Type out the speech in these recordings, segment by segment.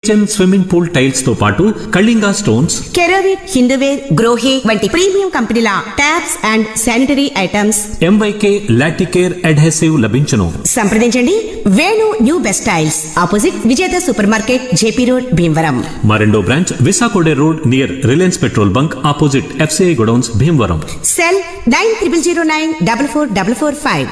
kitchen swimming pool tiles తో పాటు కళింగా stones కెరోవిట్ హిందూవేర్ గ్రోహే వంటి ప్రీమియం కంపెనీల taps and sanitary items MYK Laticrete adhesive లభించును సంప్రదించండి Venu new best tiles opposite Vijetha super market JP road Bhimavaram మా రెండో branch Visakode road near Reliance petrol bunk opposite FCI godowns Bhimavaram cell nine triple zero nine double four double four five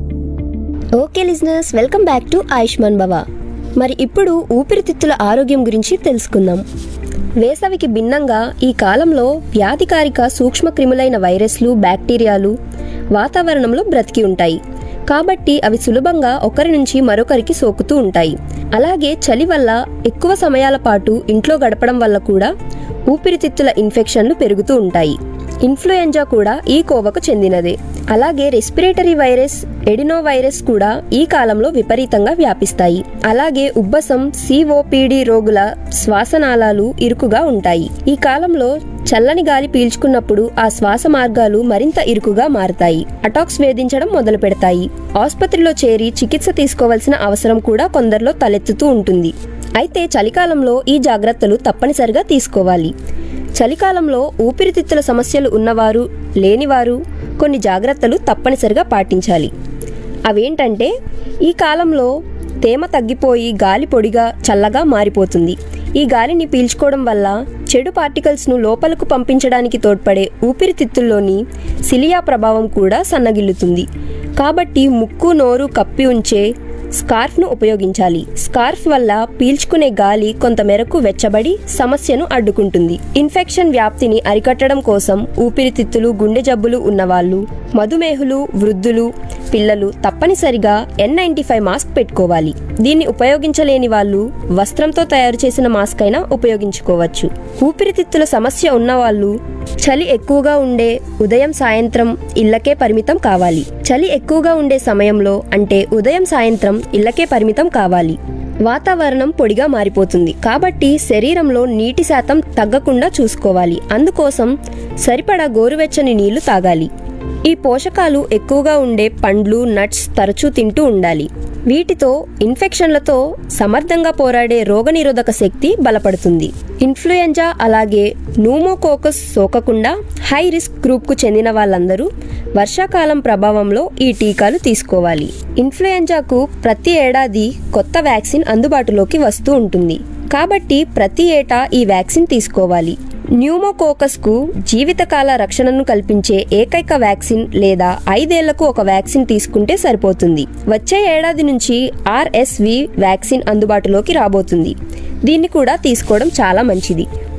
okay listeners welcome back to Ayushman Bhava మరి ఇప్పుడు ఊపిరితిత్తుల ఆరోగ్యం గురించి తెలుసుకుందాం వేసవికి భిన్నంగా ఈ కాలంలో వ్యాధికారిక సూక్ష్మ క్రిములైన వైరస్లు బ్యాక్టీరియాలు వాతావరణంలో బ్రతికి ఉంటాయి కాబట్టి అవి సులభంగా ఒకరి నుంచి మరొకరికి సోకుతూ ఉంటాయి అలాగే చలి వల్ల ఎక్కువ సమయాల పాటు ఇంట్లో గడపడం వల్ల కూడా ఊపిరితిత్తుల ఇన్ఫెక్షన్లు పెరుగుతూ ఉంటాయి ఇన్ఫ్లుయెంజా కూడా ఈ కోవకు చెందినదే అలాగే రెస్పిరేటరీ వైరస్ ఎడినో వైరస్ కూడా ఈ కాలంలో విపరీతంగా వ్యాపిస్తాయి అలాగే ఉబ్బసం సిఓపిడి రోగుల శ్వాసనాళాలు ఇరుకుగా ఉంటాయి ఈ కాలంలో చల్లని గాలి పీల్చుకున్నప్పుడు ఆ శ్వాస మార్గాలు మరింత ఇరుకుగా మారతాయి అటాక్స్ వేధించడం మొదలు పెడతాయి ఆసుపత్రిలో చేరి చికిత్స తీసుకోవాల్సిన అవసరం కూడా కొందరిలో తలెత్తుతూ ఉంటుంది అయితే చలికాలంలో ఈ జాగ్రత్తలు తప్పనిసరిగా తీసుకోవాలి చలికాలంలో ఊపిరితిత్తుల సమస్యలు ఉన్నవారు లేనివారు కొన్ని జాగ్రత్తలు తప్పనిసరిగా పాటించాలి అవేంటంటే ఈ కాలంలో తేమ తగ్గిపోయి గాలి పొడిగా చల్లగా మారిపోతుంది ఈ గాలిని పీల్చుకోవడం వల్ల చెడు పార్టికల్స్ను లోపలకు పంపించడానికి తోడ్పడే ఊపిరితిత్తుల్లోని సిలియా ప్రభావం కూడా సన్నగిల్లుతుంది కాబట్టి ముక్కు నోరు కప్పి ఉంచే స్కార్ఫ్ను ఉపయోగించాలి స్కార్ఫ్ వల్ల పీల్చుకునే గాలి కొంతమేరకు వెచ్చబడి సమస్యను అడ్డుకుంటుంది ఇన్ఫెక్షన్ వ్యాప్తిని అరికట్టడం కోసం ఊపిరితిత్తులు గుండె జబ్బులు ఉన్నవాళ్ళు మధుమేహులు వృద్ధులు పిల్లలు తప్పనిసరిగా ఎన్ నైన్టీ ఫైవ్ మాస్క్ పెట్టుకోవాలి దీన్ని ఉపయోగించలేని వాళ్ళు వస్త్రంతో తయారు చేసిన మాస్క్ అయినా ఉపయోగించుకోవచ్చు ఊపిరితిత్తుల సమస్య ఉన్నవాళ్ళు చలి ఎక్కువగా ఉండే ఉదయం సాయంత్రం ఇళ్లకే పరిమితం కావాలి చలి ఎక్కువగా ఉండే సమయంలో అంటే ఉదయం సాయంత్రం ఇళ్లకే పరిమితం కావాలి వాతావరణం పొడిగా మారిపోతుంది కాబట్టి శరీరంలో నీటి శాతం తగ్గకుండా చూసుకోవాలి అందుకోసం సరిపడా గోరువెచ్చని నీళ్లు తాగాలి ఈ పోషకాలు ఎక్కువగా ఉండే పండ్లు నట్స్ తరచూ తింటూ ఉండాలి వీటితో ఇన్ఫెక్షన్లతో సమర్థంగా పోరాడే రోగనిరోధక శక్తి బలపడుతుంది ఇన్ఫ్లుయెంజా అలాగే నూమోకోకస్ సోకకుండా హై రిస్క్ గ్రూప్కు చెందిన వాళ్ళందరూ వర్షాకాలం ప్రభావంలో ఈ టీకాలు తీసుకోవాలి ఇన్ఫ్లుయెంజాకు ప్రతి ఏడాది కొత్త వ్యాక్సిన్ అందుబాటులోకి వస్తూ ఉంటుంది కాబట్టి ప్రతి ఏటా ఈ వ్యాక్సిన్ తీసుకోవాలి న్యూమోకోకస్ కు జీవితకాల రక్షణను కల్పించే ఏకైక వ్యాక్సిన్ లేదా ఐదేళ్లకు ఒక వ్యాక్సిన్ తీసుకుంటే సరిపోతుంది వచ్చే ఏడాది నుంచి ఆర్ఎస్వి వ్యాక్సిన్ అందుబాటులోకి రాబోతుంది దీన్ని కూడా తీసుకోవడం చాలా మంచిది